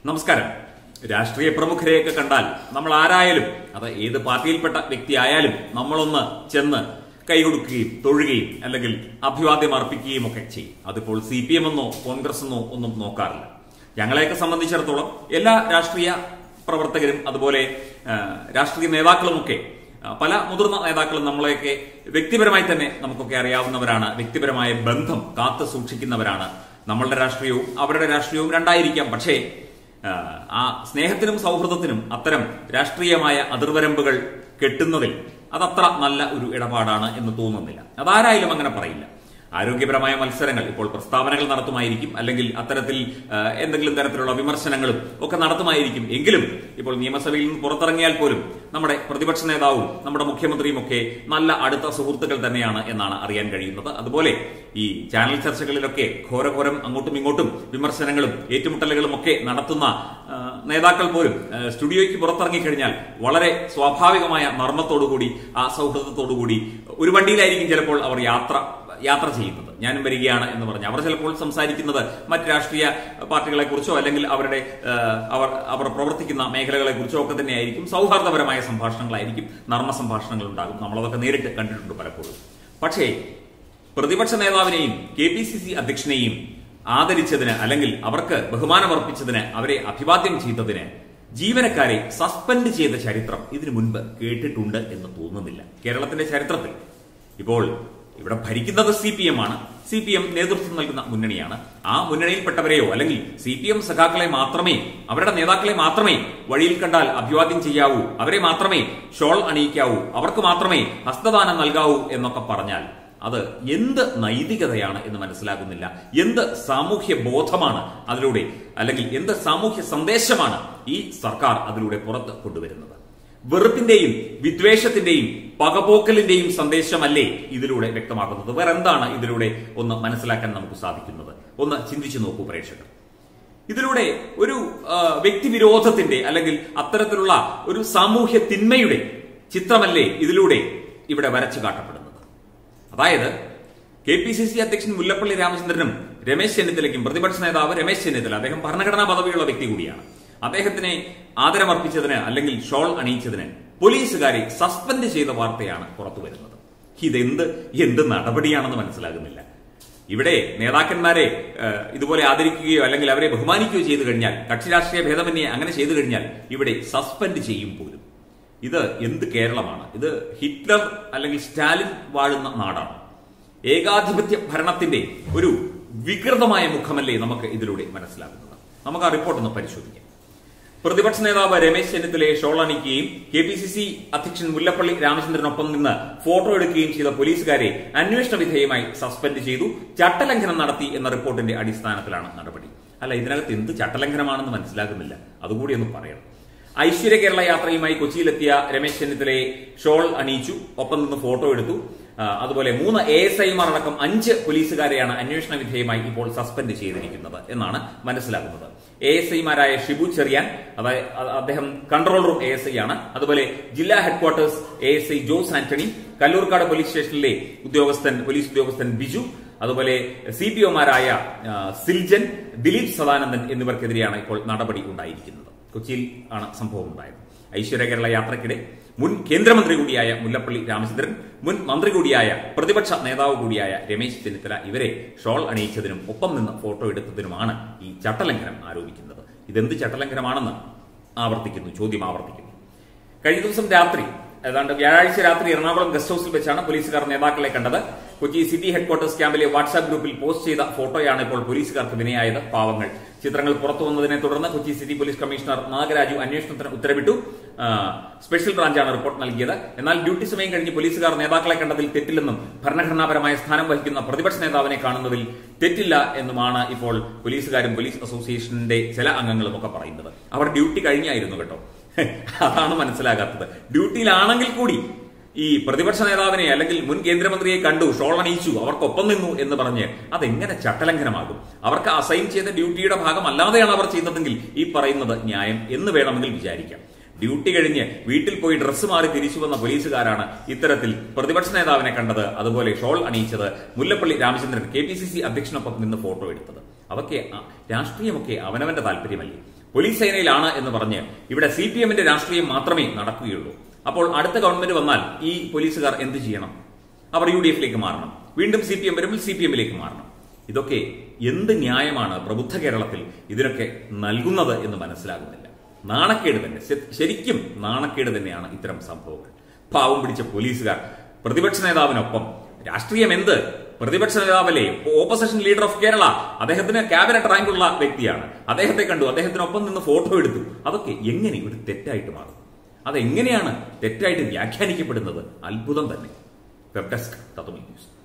നമസ്കാരം രാഷ്ട്രീയ പ്രമുഖരെയൊക്കെ കണ്ടാൽ നമ്മൾ ആരായാലും അത് ഏത് പാർട്ടിയിൽപ്പെട്ട വ്യക്തി ആയാലും നമ്മളൊന്ന് ചെന്ന് കൈകൊടുക്കുകയും തൊഴുകയും അല്ലെങ്കിൽ അഭിവാദ്യം അർപ്പിക്കുകയും ഒക്കെ ചെയ്യും അതിപ്പോൾ സി പി എം എന്നോ കോൺഗ്രസ് എന്നോ ഒന്നും നോക്കാറില്ല ഞങ്ങളെയൊക്കെ സംബന്ധിച്ചിടത്തോളം എല്ലാ രാഷ്ട്രീയ പ്രവർത്തകരും അതുപോലെ ആ, രാഷ്ട്രീയ നേതാക്കളുമൊക്കെ ആ, പല മുതിർന്ന നേതാക്കളും നമ്മളെയൊക്കെ വ്യക്തിപരമായി തന്നെ നമുക്കൊക്കെ അറിയാവുന്നവരാണ് വ്യക്തിപരമായ ബന്ധം കാത്തു സൂക്ഷിക്കുന്നവരാണ് നമ്മളുടെ രാഷ്ട്രീയവും അവരുടെ രാഷ്ട്രീയവും രണ്ടായിരിക്കാം പക്ഷേ ആ, ആ സ്നേഹത്തിനും സൗഹൃദത്തിനും അത്തരം രാഷ്ട്രീയമായ അതിർവരമ്പുകൾ കെട്ടുന്നതിൽ അതത്ര നല്ല ഒരു ഇടപാടാണ് എന്ന് തോന്നുന്നില്ല അതാരായാലും അങ്ങനെ പറയില്ല ആരോഗ്യപരമായ മത്സരങ്ങൾ ഇപ്പോൾ പ്രസ്താവനകൾ നടത്തുമായിരിക്കും അല്ലെങ്കിൽ അത്തരത്തിൽ ആ, എന്തെങ്കിലും തരത്തിലുള്ള വിമർശനങ്ങളും ഒക്കെ നടത്തുമായിരിക്കും എങ്കിലും ഇപ്പോൾ നിയമസഭയിൽ നിന്ന് പുറത്തിറങ്ങിയാൽ പോലും നമ്മുടെ പ്രതിപക്ഷ നേതാവും നമ്മുടെ മുഖ്യമന്ത്രിയും ഒക്കെ നല്ല അടുത്ത സുഹൃത്തുക്കൾ തന്നെയാണ് എന്നാണ് അറിയാൻ കഴിയുന്നത് അതുപോലെ ഈ ചാനൽ ചർച്ചകളിലൊക്കെ ഘോരഘോരം അങ്ങോട്ടും ഇങ്ങോട്ടും വിമർശനങ്ങളും ഏറ്റുമുട്ടലുകളും ഒക്കെ നടത്തുന്ന ആ, നേതാക്കൾ പോലും ആ, സ്റ്റുഡിയോയ്ക്ക് പുറത്തിറങ്ങിക്കഴിഞ്ഞാൽ വളരെ സ്വാഭാവികമായ നർമ്മത്തോടുകൂടി ആ സൗഹൃദത്തോടുകൂടി ഒരു വണ്ടിയിലായിരിക്കും ചിലപ്പോൾ അവർ യാത്ര യാത്ര ചെയ്യുന്നത് ഞാനും വരികയാണ് എന്ന് പറഞ്ഞ് അവർ ചിലപ്പോൾ സംസാരിക്കുന്നത് മറ്റ് രാഷ്ട്രീയ പാർട്ടികളെ കുറിച്ചോ അല്ലെങ്കിൽ അവരുടെ ആ, അവർ അവർ പ്രവർത്തിക്കുന്ന മേഖലകളെ കുറിച്ചോ ഒക്കെ തന്നെയായിരിക്കും സൗഹാർദ്ദപരമായ സംഭാഷണങ്ങളായിരിക്കും നർമ്മ സംഭാഷണങ്ങൾ ഉണ്ടാകും നമ്മളതൊക്കെ നേരിട്ട് കണ്ടിട്ടുണ്ട് പലപ്പോഴും പക്ഷേ പ്രതിപക്ഷ നേതാവിനെയും കെ പി സി സി അധ്യക്ഷനെയും ആദരിച്ചതിന് അല്ലെങ്കിൽ അവർക്ക് ബഹുമാനമർപ്പിച്ചതിന് അവരെ അഭിവാദ്യം ചെയ്തതിന് ജീവനക്കാരെ സസ്പെൻഡ് ചെയ്ത ചരിത്രം ഇതിനു മുൻപ് കേട്ടിട്ടുണ്ട് എന്ന് തോന്നുന്നില്ല കേരളത്തിന്റെ ചരിത്രത്തിൽ ഇപ്പോൾ ഇവിടെ ഭരിക്കുന്നത് സി പി എം ആണ് സി പി എം നേതൃത്വം നൽകുന്ന മുന്നണിയാണ് ആ മുന്നണിയിൽപ്പെട്ടവരെയോ അല്ലെങ്കിൽ സി പി എം സഖാക്കളെ മാത്രമേ അവരുടെ നേതാക്കളെ മാത്രമേ വഴിയിൽ കണ്ടാൽ അഭിവാദ്യം ചെയ്യാവൂ അവരെ മാത്രമേ ഷോൾ അണിയിക്കാവൂ അവർക്ക് മാത്രമേ ഹസ്തദാനം നൽകാവൂ എന്നൊക്കെ പറഞ്ഞാൽ അത് എന്ത് നൈതികതയാണ് എന്ന് മനസ്സിലാകുന്നില്ല എന്ത് സാമൂഹ്യ ബോധമാണ് അതിലൂടെ അല്ലെങ്കിൽ എന്ത് സാമൂഹ്യ സന്ദേശമാണ് ഈ സർക്കാർ അതിലൂടെ പുറത്ത് കൊണ്ടുവരുന്നത് വെറുപ്പിന്റെയും വിദ്വേഷത്തിന്റെയും പകപോക്കലിന്റെയും സന്ദേശമല്ലേ ഇതിലൂടെ വ്യക്തമാക്കുന്നത് വേറെ എന്താണ് ഇതിലൂടെ ഒന്ന് മനസ്സിലാക്കാൻ നമുക്ക് സാധിക്കുന്നത് ഒന്ന് ചിന്തിച്ചു നോക്കൂ പ്രേക്ഷകർ ഇതിലൂടെ ഒരു ആ, വ്യക്തിവിരോധത്തിന്റെ അല്ലെങ്കിൽ അത്തരത്തിലുള്ള ഒരു സാമൂഹ്യ തിന്മയുടെ ചിത്രമല്ലേ ഇതിലൂടെ ഇവിടെ വരച്ചു കാട്ടപ്പെടുന്നത് അതായത് കെ പി സി സി അധ്യക്ഷൻ മുല്ലപ്പള്ളി രാമചന്ദ്രനും രമേശ് ചെന്നിത്തലയ്ക്കും പ്രതിപക്ഷ നേതാവ് രമേശ് ചെന്നിത്തല അദ്ദേഹം ഭരണഘടനാ പദവിയുള്ള വ്യക്തി കൂടിയാണ് അദ്ദേഹത്തിനെ ആദരമർപ്പിച്ചതിന് അല്ലെങ്കിൽ ഷോൾ അണിയിച്ചതിന് പോലീസുകാരെ സസ്പെൻഡ് ചെയ്ത വാർത്തയാണ് പുറത്തു വരുന്നത് ഇതെന്ത് എന്ത് നടപടിയാണെന്ന് മനസ്സിലാകുന്നില്ല ഇവിടെ നേതാക്കന്മാരെ ഏഹ്, ഇതുപോലെ ആദരിക്കുകയോ അല്ലെങ്കിൽ അവരെ ബഹുമാനിക്കുകയോ ചെയ്തു കഴിഞ്ഞാൽ കക്ഷി രാഷ്ട്രീയ ഭേദമന്യേ അങ്ങനെ ചെയ്തു കഴിഞ്ഞാൽ ഇവിടെ സസ്പെൻഡ് ചെയ്യും പോലും ഇത് എന്ത് കേരളമാണ് ഇത് ഹിറ്റ്ലർ അല്ലെങ്കിൽ സ്റ്റാലിൻ വാഴുന്ന നാടാണ് ഏകാധിപത്യ ഭരണത്തിന്റെ ഒരു വികൃതമായ മുഖമല്ലേ നമുക്ക് ഇതിലൂടെ മനസ്സിലാകുന്നത് നമുക്ക് ആ റിപ്പോർട്ട് ഒന്ന് പരിശോധിക്കാം പ്രതിപക്ഷ നേതാവ് രമേശ് ചെന്നിത്തലയെ ഷോളണിക്കുകയും കെ പി സി സി അധ്യക്ഷൻ മുല്ലപ്പള്ളി രാമചന്ദ്രനൊപ്പം നിന്ന് ഫോട്ടോ എടുക്കുകയും ചെയ്ത പോലീസുകാരെ അന്വേഷണ വിധേയമായി സസ്പെൻഡ് ചെയ്തു ചട്ടലംഘനം നടത്തി എന്ന റിപ്പോർട്ടിന്റെ അടിസ്ഥാനത്തിലാണ് നടപടി അല്ല ഇതിനകത്ത് എന്ത് ചട്ടലംഘനമാണെന്ന് മനസ്സിലാകുന്നില്ല അതുകൂടി ഒന്ന് പറയണം ഐശ്വര്യ കേരള യാത്രയുമായി കൊച്ചിയിലെത്തിയ രമേശ് ചെന്നിത്തലയെ ഷോൾ അണിയിച്ചു ഒപ്പം നിന്ന് ഫോട്ടോ എടുത്തു ആ, അതുപോലെ മൂന്ന് എ എസ് ഐമാർ അടക്കം അഞ്ച് പോലീസുകാരെയാണ് അന്വേഷണ വിധേയമായി ഇപ്പോൾ സസ്പെൻഡ് ചെയ്തിരിക്കുന്നത് എന്നാണ് മനസ്സിലാക്കുന്നത് എ എസ് ഐമാരായ ഷിബു ചെറിയാൻ അതായത് അ- അദ്ദേഹം control room A S I ആണ് അതുപോലെ ജില്ലാ headquarters A S I Jose Antony Kallurkkad police സ്റ്റേഷനിലെ ഉദ്യോഗസ്ഥൻ പോലീസ് ഉദ്യോഗസ്ഥൻ ബിജു അതുപോലെ സി പി ഒമാരായ സിൽജൻ ദിലീപ് സദാനന്ദൻ എന്നിവർക്കെതിരെയാണ് ഇപ്പോൾ നടപടി ഉണ്ടായിരിക്കുന്നത് കൊച്ചിയിൽ ആണ് സംഭവം ഉണ്ടായത് ഐശ്വര്യ കേരള യാത്രയ്ക്കിടെ മുൻ കേന്ദ്രമന്ത്രി കൂടിയായ മുല്ലപ്പള്ളി രാമചന്ദ്രൻ മുൻ മന്ത്രി കൂടിയായ പ്രതിപക്ഷ നേതാവ് കൂടിയായ രമേശ് ചെന്നിത്തല ഇവരെ ഷോൾ അണിയിച്ചതിനും ഒപ്പം നിന്ന് ഫോട്ടോ എടുത്തതിനുമാണ് ഈ ചട്ടലംഘനം ആരോപിക്കുന്നത് ഇതെന്ത് ചട്ടലംഘനമാണെന്ന് ആവർത്തിക്കുന്നു ചോദ്യം ആവർത്തിക്കുന്നു കഴിഞ്ഞ ദിവസം രാത്രി ഏതാണ്ട് വ്യാഴാഴ്ച രാത്രി എറണാകുളം ഗസ്റ്റ് ഹൌസിൽ വെച്ചാണ് പോലീസുകാർ നേതാക്കളെ കണ്ടത് കൊച്ചി സിറ്റി ഹെഡ്ക്വാർട്ടേഴ്സ് ക്യാമ്പിലെ വാട്സാപ്പ് ഗ്രൂപ്പിൽ പോസ്റ്റ് ചെയ്ത ഫോട്ടോയാണ് ഇപ്പോൾ പോലീസുകാർക്ക് വിനയായത് പാവങ്ങൾ ചിത്രങ്ങൾ പുറത്തു വന്നതിനെ തുടർന്ന് Kochi city police commissioner Nagaraju അന്വേഷണത്തിന് ഉത്തരവിട്ടു ആ, സ്പെഷ്യൽ ബ്രാഞ്ചാണ് റിപ്പോർട്ട് നൽകിയത് എന്നാൽ ഡ്യൂട്ടി സമയം കഴിഞ്ഞ് പോലീസുകാർ നേതാക്കളെ കണ്ടതിൽ തെറ്റില്ലെന്നും ഭരണഘടനാപരമായ സ്ഥാനം വഹിക്കുന്ന പ്രതിപക്ഷ നേതാവിനെ കാണുന്നതിൽ തെറ്റില്ല എന്നുമാണ് ഇപ്പോൾ പോലീസുകാരും പോലീസ് അസോസിയേഷന്റെ ചില അംഗങ്ങളും ഒക്കെ പറയുന്നത് അവർ ഡ്യൂട്ടി കഴിഞ്ഞായിരുന്നു കേട്ടോ അതാണ് മനസ്സിലാകാത്തത് ഡ്യൂട്ടിയിലാണെങ്കിൽ കൂടി ഈ പ്രതിപക്ഷ നേതാവിനെ അല്ലെങ്കിൽ മുൻ കേന്ദ്രമന്ത്രിയെ കണ്ടു ഷോൾ അണിയിച്ചു അവർക്കൊപ്പം നിന്നു എന്ന് പറഞ്ഞ് അതെങ്ങനെ ചട്ടലംഘനമാകും അവർക്ക് അസൈൻ ചെയ്ത ഡ്യൂട്ടിയുടെ ഭാഗം അല്ലാതെയാണ് അവർ ചെയ്തതെങ്കിൽ ഈ പറയുന്നത് ന്യായം എന്ന് വേണമെങ്കിൽ വിചാരിക്കാം ഡ്യൂട്ടി കഴിഞ്ഞ് വീട്ടിൽ പോയി ഡ്രസ്സ് മാറി തിരിച്ചു വന്ന പോലീസുകാരാണ് ഇത്തരത്തിൽ പ്രതിപക്ഷ നേതാവിനെ കണ്ടത് അതുപോലെ ഷോൾ അണിയിച്ചത് Mullappally Ramachandran K P C C അധ്യക്ഷനൊപ്പം നിന്ന് ഫോട്ടോ എടുത്തത് അതൊക്കെ ആ, രാഷ്ട്രീയമൊക്കെ അവനവന്റെ താല്പര്യമല്ലേ പോലീസ് സേനയിലാണ് എന്ന് പറഞ്ഞ് ഇവിടെ സി പി എമ്മിന്റെ രാഷ്ട്രീയം മാത്രമേ നടക്കുകയുള്ളൂ അപ്പോൾ അടുത്ത ഗവൺമെന്റ് വന്നാൽ ഈ പോലീസുകാർ എന്ത് ചെയ്യണം അവർ യു ഡി എഫിലേക്ക് മാറണം വീണ്ടും സി പി എം വരുമ്പോൾ സി പി എമ്മിലേക്ക് മാറണം ഇതൊക്കെ എന്ത് ന്യായമാണ് പ്രബുദ്ധ കേരളത്തിൽ ഇതിനൊക്കെ നൽകുന്നത് എന്ന് മനസ്സിലാകുന്നില്ല നാണക്കേട് തന്നെ ശ- ശരിക്കും നാണക്കേട് തന്നെയാണ് ഇത്തരം സംഭവങ്ങൾ പാവം പിടിച്ച പോലീസുകാർ പ്രതിപക്ഷ നേതാവിനൊപ്പം രാഷ്ട്രീയം എന്ത് പ്രതിപക്ഷ നേതാവല്ലേ ഓപ്പോസിഷൻ ലീഡർ ഓഫ് കേരള അദ്ദേഹത്തിന് ക്യാബിനറ്റ് റാങ്കുള്ള വ്യക്തിയാണ് അദ്ദേഹത്തെ കണ്ടു അദ്ദേഹത്തിനൊപ്പം നിന്ന് ഫോട്ടോ എടുത്തു അതൊക്കെ എങ്ങനെ ഒരു തെറ്റായിട്ട് മാറും അതെങ്ങനെയാണ് തെറ്റായിട്ട് വ്യാഖ്യാനിക്കപ്പെടുന്നത് അത്ഭുതം തന്നെ വെബ് ഡെസ്ക് തത്വമി ന്യൂസ്